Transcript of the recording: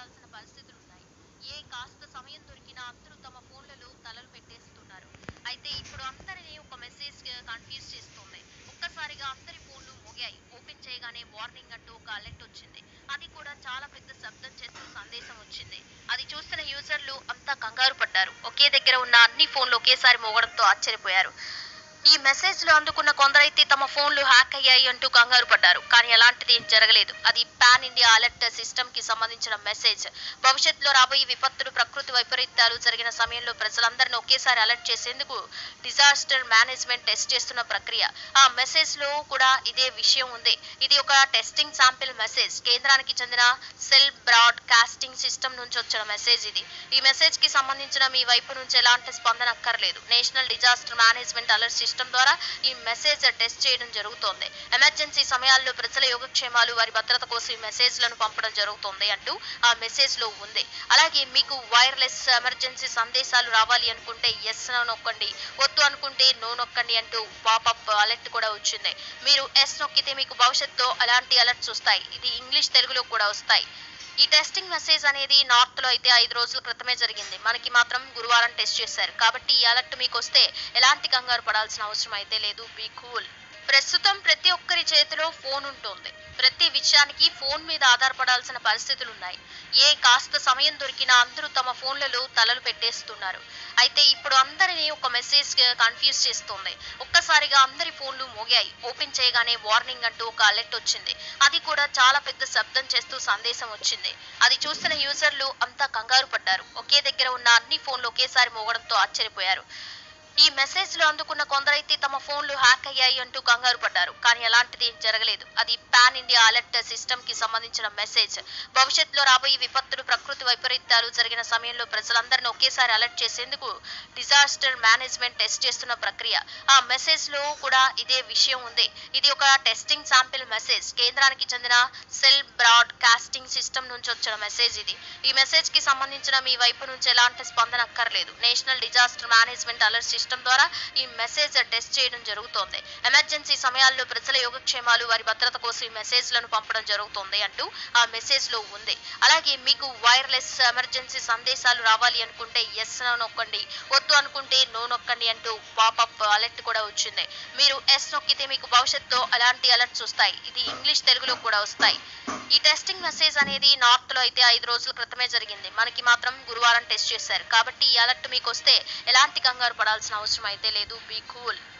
పడాల్సిన పరిస్థితులు ఉన్నాయి ఏ కాస్త సమయం దొరికినా అందరూ తమ ఫోన్లలో తలలు పెట్టేస్తున్నారు అయితే ఇప్పుడు అందరినీ ఒక మెసేజ్ కన్ఫ్యూజ్ చేస్తుంది ఒక్కసారిగా అందరి ఫోన్లు మోగాయి ఓపెన్ చేయగానే వార్నింగ్ అంటూ ఒక అలర్ట్ వచ్చింది అది కూడా చాలా పెద్ద శబ్దం చేస్తూ సందేశం వచ్చింది అది చూస్తున్న యూజర్లు అంతా కంగారు పడ్డారు ఒకే దగ్గర ఉన్న అన్ని ఫోన్లు ఒకేసారి మోగడంతో ఆశ్చర్యపోయారు ఈ మెసేజ్ లో అందుకున్న కొందరైతే తమ ఫోన్లు హ్యాక్ అయ్యాయి అంటూ కంగారు పడ్డారు కానీ అలాంటిది ఏం జరగలేదు అది పాన్ ఇండియా అలర్ట్ సిస్టమ్ కి సంబంధించిన మెసేజ్ భవిష్యత్తులో రాబోయే విపత్తులు ప్రకృతి వైపరీత్యాలు జరిగిన సమయంలో ప్రజలందరినీ ఒకేసారి అలర్ట్ చేసేందుకు డిజాస్టర్ మేనేజ్మెంట్ టెస్ట్ చేస్తున్న ప్రక్రియ ఆ మెసేజ్ లో కూడా ఇదే విషయం ఉంది ఇది ఒక టెస్టింగ్ శాంపిల్ మెసేజ్ కేంద్రానికి చెందిన సెల్ బ్రాడ్ కాస్టింగ్ సిస్టమ్ నుంచి వచ్చిన మెసేజ్ ఇది ఈ మెసేజ్ కి సంబంధించిన మీ వైపు నుంచి ఎలాంటి స్పందన అక్కర్లేదు national disaster management alert system ద్వారా ఈ మెసేజ్ టెస్ట్ చేయడం జరుగుతోంది ఎమర్జెన్సీ సమయాల్లో ప్రజల యోగక్షేమాలు వారి భద్రత కోసం ఈ మెసేజ్లను పంపడం జరుగుతుంది అంటూ ఆ మెసేజ్ లో ఉంది అలాగే మీకు వైర్లెస్ ఎమర్జెన్సీ సందేశాలు రావాలి అనుకుంటే ఎస్ నొక్కండి వద్దు అనుకుంటే నో నొక్కండి అంటూ పాపప్ అలర్ట్ కూడా వచ్చింది మీరు ఎస్ నొక్కితే మీకు భవిష్యత్తులో అలాంటి అలర్ట్స్ వస్తాయి ఇది ఇంగ్లీష్ తెలుగులో కూడా వస్తాయి ఈ టెస్టింగ్ మెసేజ్ అనేది నార్త్ లో అయితే ఐదు రోజుల క్రితమే జరిగింది మనకి మాత్రం గురువారం టెస్ట్ చేశారు కాబట్టి ఈ అలర్ట్ మీకు వస్తే ఎలాంటి కంగారు పడాల్సిన అవసరం అయితే లేదు బీ కూల్ ప్రస్తుతం ప్రతి ఒక్కరి చేతిలో ఫోన్ ఉంటుంది ప్రతి విషయానికి ఫోన్ మీద ఆధారపడాల్సిన పరిస్థితులు ఉన్నాయి ఏ కాస్త సమయం దొరికినా అందరూ తమ ఫోన్లలో తలలు పెట్టేస్తున్నారు అయితే ఇప్పుడు అందరినీ ఒక మెసేజ్ కన్ఫ్యూజ్ చేస్తుంది ఒక్కసారిగా అందరి ఫోన్లు మోగాయి ఓపెన్ చేయగానే వార్నింగ్ అంటూ ఒక అలర్ట్ వచ్చింది అది కూడా చాలా పెద్ద శబ్దం చేస్తూ సందేశం వచ్చింది అది చూస్తున్న యూజర్లు అంతా కంగారు పడ్డారు ఒకే దగ్గర ఉన్న అన్ని ఫోన్లు ఒకేసారి మోగడంతో ఆశ్చర్యపోయారు ఈ మెసేజ్ లో అందుకున్న కొందరైతే తమ ఫోన్లు హ్యాక్ అయ్యాయి అంటూ కంగారు పడ్డారు కానీ అలాంటిది ఏం జరగలేదు అది పాన్ ఇండియా అలర్ట్ సిస్టమ్ కి సంబంధించిన మెసేజ్ భవిష్యత్తులో రాబోయే విపత్తులు ప్రకృతి వైపరీత్యాలు జరిగిన సమయంలో ప్రజలందరినీ ఒకేసారి అలర్ట్ చేసేందుకు డిజాస్టర్ మేనేజ్మెంట్ టెస్ట్ చేస్తున్న ప్రక్రియ ఆ మెసేజ్ లో కూడా ఇదే విషయం ఉంది ఇది ఒక టెస్టింగ్ శాంపిల్ మెసేజ్ కేంద్రానికి చెందిన సెల్ బ్రాడ్ కాస్టింగ్ సిస్టమ్ నుంచి వచ్చిన మెసేజ్ ఇది ఈ మెసేజ్ కి సంబంధించిన మీ వైపు నుంచి ఎలాంటి స్పందన అక్కర్లేదు national disaster management alert system ద్వారా ఈ మెసేజ్ టెస్ట్ చేయడం జరుగుతోంది ఎమర్జెన్సీ సమయాల్లో ప్రజల యోగక్షేమాలు వారి భద్రత కోసం ఈ మెసేజ్లను పంపడం జరుగుతుంది అంటూ ఆ మెసేజ్ లో ఉంది అలాగే మీకు వైర్లెస్ ఎమర్జెన్సీ సందేశాలు రావాలి అనుకుంటే ఎస్ నొక్కండి వద్దు అనుకుంటే నో నొక్కండి అంటూ పాపప్ అలర్ట్ కూడా వచ్చింది మీరు ఎస్ నొక్కితే మీకు భవిష్యత్తులో అలాంటి అలర్ట్స్ వస్తాయి ఇది ఇంగ్లీష్ తెలుగులో కూడా వస్తాయి ఈ టెస్టింగ్ మెసేజ్ అనేది నార్త్ లో అయితే ఐదు రోజుల క్రితమే జరిగింది మనకి మాత్రం గురువారం టెస్ట్ చేశారు కాబట్టి ఈ అలర్ట్ మీకు వస్తే ఎలాంటి కంగారు పడాల్సిన అవసరం అయితే లేదు బీ కూల్